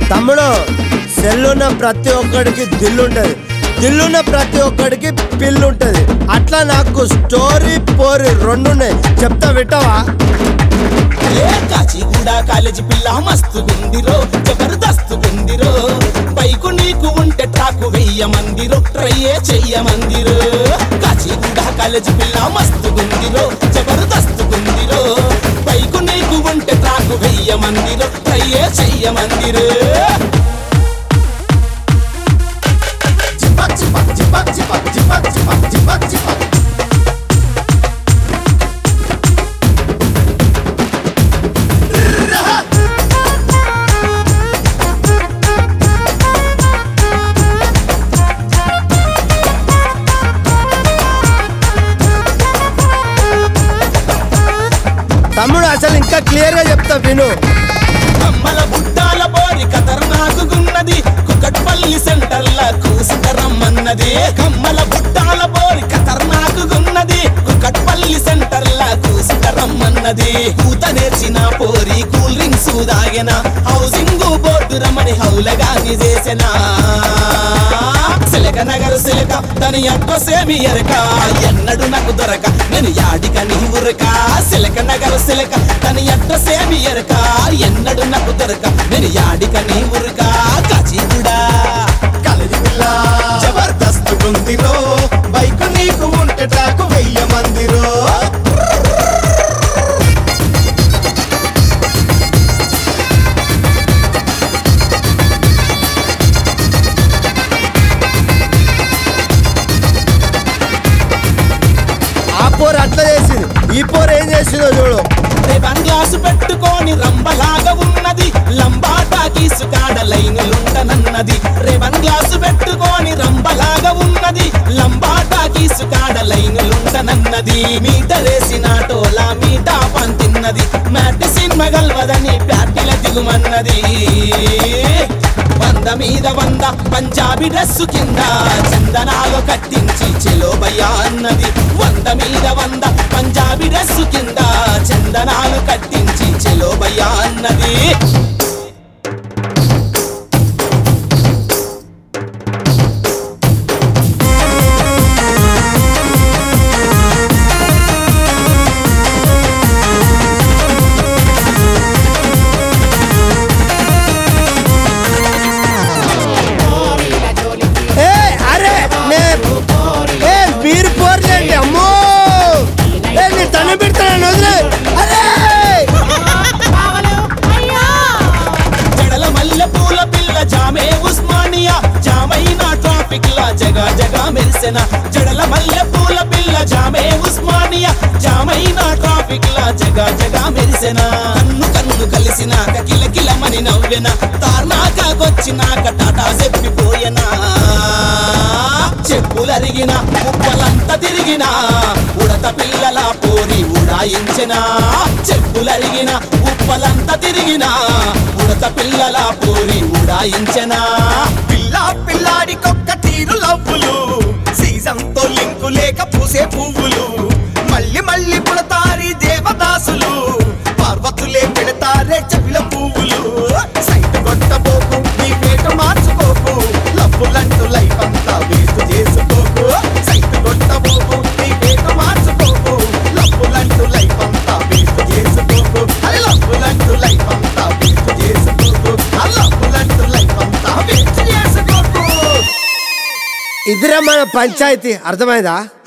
తమ్ముడు సెల్లున్న ప్రతి ఒక్కడికి దిల్లు ఉంటది దిల్లున్న ప్రతి ఒక్కడికి పిల్లు ఉంటది అట్లా నాకు స్టోరీ పోరి రెండు ఉన్నాయి చెప్తా వింటావా ఏ కాచిగూడ కాలేజీ పిల్ల మస్తు గుందిరో జబర్దస్త్ గుందిరో బైకు నీకు ఉంటే ట్రాకు వెయ్య మందిరో ట్రయ్యే చెయ్య మందిరో కాచిగూడ కాలేజీ పిల్ల మస్తు గుందిరో జబర్దస్త్ గుందిరో బైకు నీకు ఉంటే ట్రాకు వెయ్య మందిరో ట్రయ్యే చెయ్య మందిరో చిపక్ చిపక్ చిపక్ చిపక్ చిపక్ చిపక్ చిపక్ చిపక్ తమ్ముడు అసలు ఇంకా క్లియర్ గా చెప్తా విను కమ్మల బుట్టాల బోరి ఖతర్నాకున్నది కుకట్పల్లి సెంటర్ల కూసుకరమ్మన్నది కమ్మల బుట్టాల బోరి ఖతర్నాకున్నది కుకట్పల్లి సెంటర్ల కూసుకరమ్మన్నది కూత నేర్చిన పోరి కూల్ డ్రింక్స్ దాగెన హౌసింగ్ బోర్డు రమణి హౌలగాని చేసిన సిలక నగరు సిలక దాని అడ్రస్ ఏమి ఎరక ఎన్నడు నాకు దొరక నేను యాడిక నీ ఉరక సిలక నగరు సిలక దాని అడ్రస్ ఏమి ఎరక ఎన్నడు నాకు దొరక నేను యాడిక నీ ఉరక కాచిగుడా కలది పిల్ల జబర్దస్త్ గుందిరో బైక్ నీకు ఉంటే ట్రాకు వెయ్య మందిరో ఆ పోరు అట్లా చేసింది ఈ పోరు ఏం చేసిందో చూడు రేవన్ గ్లాసు పెట్టుకొని రంబలాగా ఉన్నది లంబాటా కీసుకాడ లైనులుంటనన్నది రేవన్ గ్లాసు పెట్టుకొని రంబలాగా ఉన్నది లంబాటా కీసుకాడ లైనులుంటనన్నది మీటరేసిన టోలా మీటా పంతిన్నది మ్యాటి సినిమా గల్వదని ప్యాటిల దిగుమన్నది వంద మీద వంద పంజాబీ డ్రెస్సు కింద చందనాలు కట్టించి చెలో భయ్యా అన్నది వంద మీద వంద పంజాబీ డ్రెస్సు కింద చందనాలు కట్టించి చెలో భయ్యా అన్నది ఏ అరే నే ఏ మీరు పోర్లేండి అమ్మో ఏ నీ తన పెడతాను వదిలే అరే జడల మల్లె పూల పిల్ల జామే ఉస్మానియా జామైన ట్రాఫిక్ లా జగా జగా మెరిసెన జడల మల్లె పూల పిల్ల జామే ఉస్మానియా జామైన ట్రాఫిక్ లా జగా జగా మెరిసెన కన్ను కన్ను కలిసినాక కిలకిలమని నవ్వెన తార్నాకొచ్చినాక టాటా చెప్పిపోయెనా చెప్పులరిగిన ఉప్పలంతా తిరిగిన ఉడత పిల్లల పోరి ఉడాయించిన చెప్పులరిగిన ఉప్పలంతా తిరిగిన ఉడత పిల్లల పోరి ఉడాయించిన పిల్ల పిల్లాడికొక్క తీరు లవ్వులు సీజన్ తో లింకు లేక పూసే పువ్వులు మళ్ళీ మళ్ళీ పుడతారి దేవదాసులు పార్వతులే పెడతారే చెవిల పువ్వులు సైట్ కొట్టబోకు నీ పేట మార్చుకోకు లవ్వులంటూ లైఫ్ అంతా వేస్ట్ చేసుకోకు సైట్ కొట్టబోకు నీ పేట మార్చుకోకు లవ్వులంటూ లైఫ్ అంతా వేస్ట్ చేసుకోకు అరే లవ్వులంటూ లైఫ్ అంతా వేస్ట్ చేసుకోకు ఆ లవ్వులంటూ లైఫ్ అంతా వేస్ట్ చేసుకోకు ఇదిరా మన పంచాయతీ అర్థమైందా